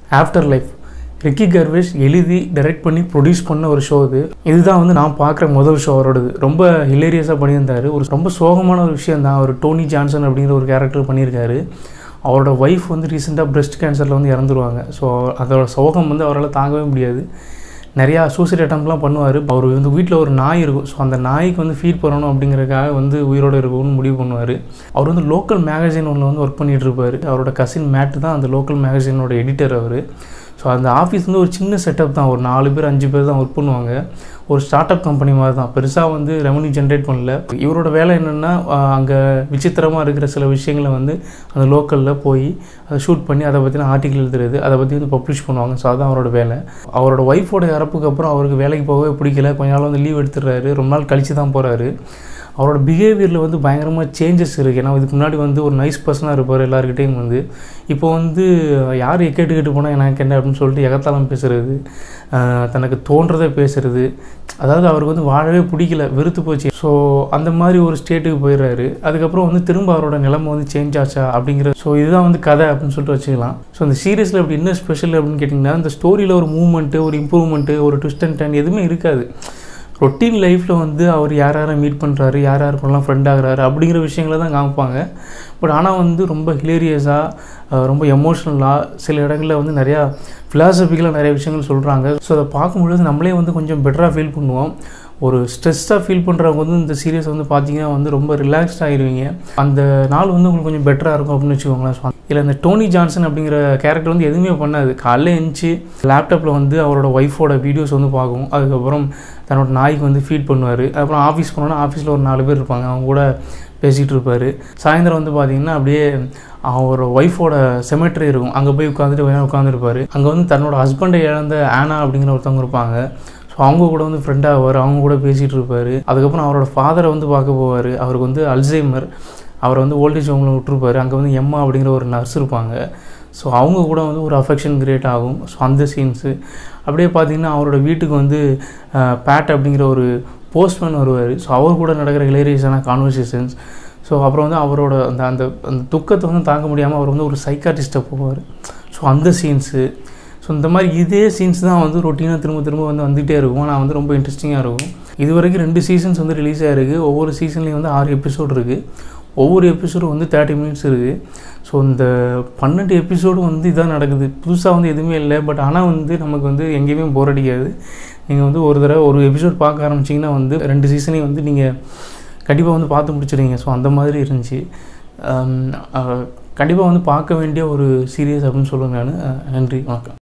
after life Ricky கர்வேஷ் எழுதி direct பண்ணி produce பண்ண ஒரு ஷோ இது இதுதான் வந்து நான் பார்க்குற முதல் ஷோ அவரோடது ரொம்ப ஹிலேரியஸாக பண்ணியிருந்தார் ஒரு ரொம்ப சோகமான ஒரு விஷயம் தான் அவர் டோனி ஜான்சன் அப்படிங்கிற ஒரு கேரக்டர் பண்ணியிருக்காரு அவரோட ஒய்ஃப் வந்து ரீசெண்டாக பிரஸ்ட் கேன்சரில் வந்து இறந்துருவாங்க ஸோ அதோட சோகம் வந்து அவரால் தாங்கவே முடியாது நிறையா சூசைட் அட்டம்ப்ட்லாம் பண்ணுவார் அவர் வந்து வீட்டில் ஒரு நாய் இருக்கும் ஸோ அந்த நாய்க்கு வந்து ஃபீட் பண்ணணும் அப்படிங்கிறதுக்காக வந்து உயிரோடு இருக்கணும்னு முடிவு பண்ணுவார் அவர் வந்து லோக்கல் மேகசின் ஒன்றில் வந்து ஒர்க் பண்ணிகிட்டு இருப்பார் அவரோட கசின் மேட்டு தான் அந்த லோக்கல் மேகசினோட எடிட்டர் அவர் ஸோ அந்த ஆஃபீஸ் வந்து ஒரு சின்ன செட்டப் தான் ஒரு நாலு பேர் அஞ்சு பேர் தான் ஒர்க் பண்ணுவாங்க ஒரு ஸ்டார்ட் அப் கம்பெனி மாதிரி தான் பெருசாக வந்து ரெவன்யூ ஜென்ரேட் பண்ணல இவரோட வேலை என்னென்னா அங்கே விசித்திரமாக இருக்கிற சில விஷயங்களை வந்து அந்த லோக்கலில் போய் அதை ஷூட் பண்ணி அதை பற்றின ஆர்டிக்கல் எழுதுறது அதை பற்றி வந்து பப்ளிஷ் பண்ணுவாங்க ஸோ அதுதான் அவரோட வேலை அவரோட ஒய்ஃபோட இறப்புக்கு அப்புறம் அவருக்கு வேலைக்கு போகவே பிடிக்கல கொஞ்ச நாள் வந்து லீவ் எடுத்துடுறாரு ரொம்ப நாள் கழித்து தான் போகிறாரு அவரோட பிஹேவியரில் வந்து பயங்கரமாக சேஞ்சஸ் இருக்குது ஏன்னா இதுக்கு முன்னாடி வந்து ஒரு நைஸ் பர்சனாக இருப்பார் எல்லாருக்கிட்டேயும் வந்து இப்போ வந்து யார் கேட்டு கேட்டு போனால் எனக்கு என்ன அப்படின்னு சொல்லிட்டு எகத்தாலம் பேசுகிறது தனக்கு தோன்றதை பேசுகிறது அதாவது அவருக்கு வந்து வாழவே பிடிக்கல வெறுத்து போச்சு ஸோ அந்த மாதிரி ஒரு ஸ்டேட்டுக்கு போயிடுறாரு அதுக்கப்புறம் வந்து திரும்ப அவரோட நிலைமை வந்து சேஞ்ச் ஆச்சா அப்படிங்கிற ஸோ இதுதான் வந்து கதை அப்படின்னு சொல்லிட்டு வச்சுக்கலாம் ஸோ இந்த சீரியஸில் அப்படி என்ன ஸ்பெஷல் அப்படின்னு கேட்டிங்கன்னா இந்த ஸ்டோரியில் ஒரு மூவ்மெண்ட்டு ஒரு இம்ப்ரூவ்மெண்ட்டு ஒரு ட்விஸ்ட் அண்ட் டர்ன் எதுவுமே இருக்காது ரொட்டீன் லைஃப்பில் வந்து அவர் யார் யாரை மீட் பண்ணுறாரு யார் யாருக்கெல்லாம் ஃப்ரெண்ட் ஆகுறாரு அப்படிங்கிற விஷயங்களை தான் காமிப்பாங்க பட் ஆனால் வந்து ரொம்ப ஹிலேரியஸாக ரொம்ப எமோஷ்னலாக சில இடங்களில் வந்து நிறையா ஃபிலாசபிக்கலாக நிறைய விஷயங்கள் சொல்கிறாங்க ஸோ அதை பார்க்கும்பொழுது நம்மளே வந்து கொஞ்சம் பெட்டராக ஃபீல் பண்ணுவோம் ஒரு ஸ்ட்ரெஸ்ஸாக ஃபீல் பண்ணுறவங்க வந்து இந்த சீரியஸ் வந்து பார்த்தீங்கன்னா வந்து ரொம்ப ரிலாக்ஸ்ட் ஆகிடுவீங்க அந்த நாள் வந்து உங்களுக்கு கொஞ்சம் பெட்டராக இருக்கும் அப்படின்னு வச்சுக்கோங்களேன் ஸோ இல்லை இந்த டோனி ஜான்சன் அப்படிங்கிற கேரக்டர் வந்து எதுவுமே பண்ணாது காலைல எழுந்துச்சு லேப்டாப்பில் வந்து அவரோட ஒய்ஃபோட வீடியோஸ் வந்து பார்க்கும் அதுக்கப்புறம் தன்னோட நாய்க்கு வந்து ஃபீட் பண்ணுவார் அப்புறம் ஆஃபீஸ் போனோன்னா ஆஃபீஸில் ஒரு நாலு பேர் இருப்பாங்க அவங்க கூட பேசிகிட்டு இருப்பார் சாயந்தரம் வந்து பார்த்திங்கன்னா அப்படியே அவரோட ஒய்ஃபோட செமெட்ரி இருக்கும் அங்கே போய் உட்காந்துட்டு வேணா உட்காந்துருப்பார் அங்கே வந்து தன்னோட ஹஸ்பண்டை இழந்த ஆனா அப்படிங்கிற ஒருத்தவங்க இருப்பாங்க ஸோ அவங்க கூட வந்து ஃப்ரெண்டாக ஆவார் அவங்க கூட பேசிகிட்டு இருப்பார் அதுக்கப்புறம் அவரோட ஃபாதரை வந்து பார்க்க போவார் அவருக்கு வந்து அல்சைமர் அவரை வந்து ஓல்டேஜ் ஹோமில் விட்டுருப்பார் அங்கே வந்து எம்மா அப்படிங்கிற ஒரு நர்ஸ் இருப்பாங்க ஸோ அவங்க கூட வந்து ஒரு அஃபெக்ஷன் கிரியேட் ஆகும் ஸோ அந்த சீன்ஸு அப்படியே பார்த்திங்கன்னா அவரோட வீட்டுக்கு வந்து பேட் அப்படிங்கிற ஒரு போஸ்ட்மேன் வருவார் ஸோ அவர் கூட நடக்கிற ஹிலேரியஸான கான்வர்சேஷன்ஸ் ஸோ அப்புறம் வந்து அவரோட அந்த அந்த அந்த துக்கத்தை வந்து தாங்க முடியாமல் அவர் வந்து ஒரு சைக்காட்டிஸ்ட்டை போவார் ஸோ அந்த சீன்ஸு ஸோ இந்த மாதிரி இதே சீன்ஸ் தான் வந்து ரொட்டீனாக திரும்ப திரும்ப வந்து வந்துகிட்டே இருக்கும் ஆனால் வந்து ரொம்ப இன்ட்ரெஸ்டிங்காக இருக்கும் இது வரைக்கும் ரெண்டு சீசன்ஸ் வந்து ரிலீஸ் ஆகிருக்கு ஒவ்வொரு சீசன்லேயும் வந்து ஆறு எபிசோடு இருக்குது ஒவ்வொரு எபிசோடும் வந்து தேர்ட்டி மினிட்ஸ் இருக்குது ஸோ இந்த பன்னெண்டு எபிசோடும் வந்து இதான் நடக்குது புதுசாக வந்து எதுவுமே இல்லை பட் ஆனால் வந்து நமக்கு வந்து எங்கேயுமே போர் அடிக்காது நீங்கள் வந்து ஒரு தடவை ஒரு எபிசோட் பார்க்க ஆரம்பிச்சிங்கன்னா வந்து ரெண்டு சீசனையும் வந்து நீங்கள் கண்டிப்பாக வந்து பார்த்து முடிச்சிடுங்க ஸோ அந்த மாதிரி இருந்துச்சு கண்டிப்பாக வந்து பார்க்க வேண்டிய ஒரு சீரியஸ் அப்படின்னு சொல்லுவேன் நான் நன்றி வணக்கம்